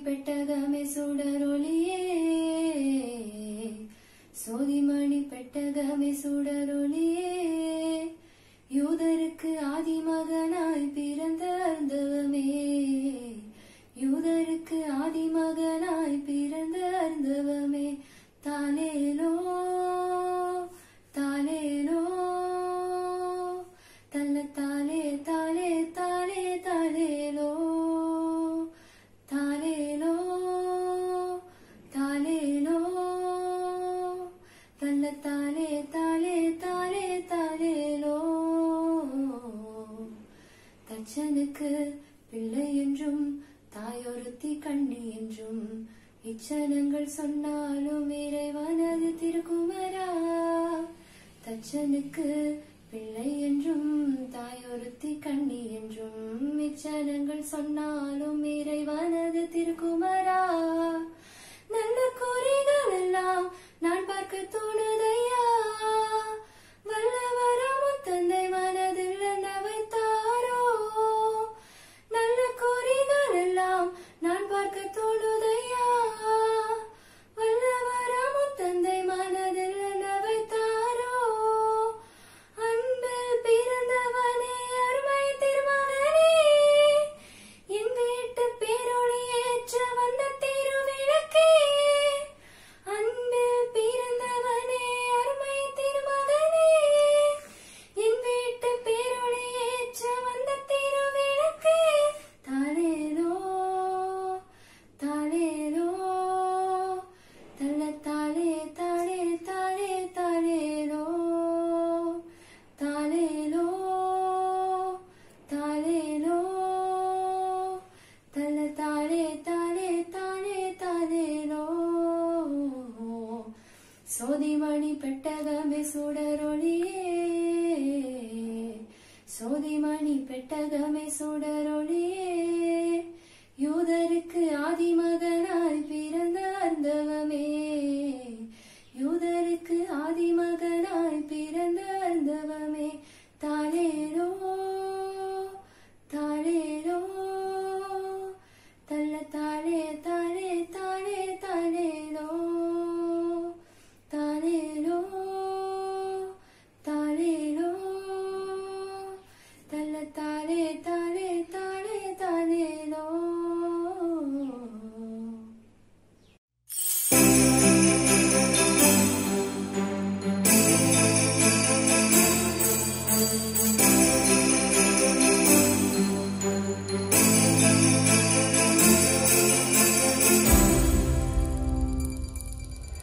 பெட்டகமே சுடரொளியே சோதிமணி பெட்டகமே சுடரொளியே யூதருக்கு ஆதிமகனாய் பிறந்த அர்ந்தவமே யூதருக்கு ஆதிமகனாய் பிறந்த அர்ந்தவமே தாலேலோ தாலேலோ தல்ல தாலே தாலே தாலே தாலேலோ தாலேலோ தாலேலோ தல்ல தாலே தாலே தாலே தாலேலோ தச்சனுக்கு பிள்ளை என்றும் தாயொருத்தி கண்ணி என்றும் இச்சனங்கள் சொன்னாலும் இறைவனது திருக்குமரா தச்சனுக்கு பிள்ளை என்றும் தாயொருத்தி கண்ணி என்றும் இச்சனங்கள் சொன்னாலும் இறைவனது திருக்குமரா நல்ல குறிகள் எல்லாம் நான் பார்க்க தோணுதையா வல்லவரமும் தந்தை மனதில் என்ன வைத்தாரோ நல்ல குறிகள் எல்லாம் நான் பார்க்க தோணுதையா வல்லவரமும் தந்தை மனதில் என்ன வைத்தாரோ அன்பில் பிறந்தவனே அருமை திருமகனே என் வீட்டு பேரொளி ஏற்ற வந்த திருவிளக்கே அன்பில் பிறந்தவனே அருமை திருமகனே என் வீட்டு பேரொளி ஏற்ற வந்த திருவிளக்கே தாலேலோ தாலேலோ தள்ள தாலே தாலே தாலே தாலேலோ தாலேலோ தாலேலோ தள்ள தாலே தாலே தாலே தாலேலோ சோதிமணி பெட்டகமே சுடரொளியே சோதிமணி பெட்டகமே சுடரொளியே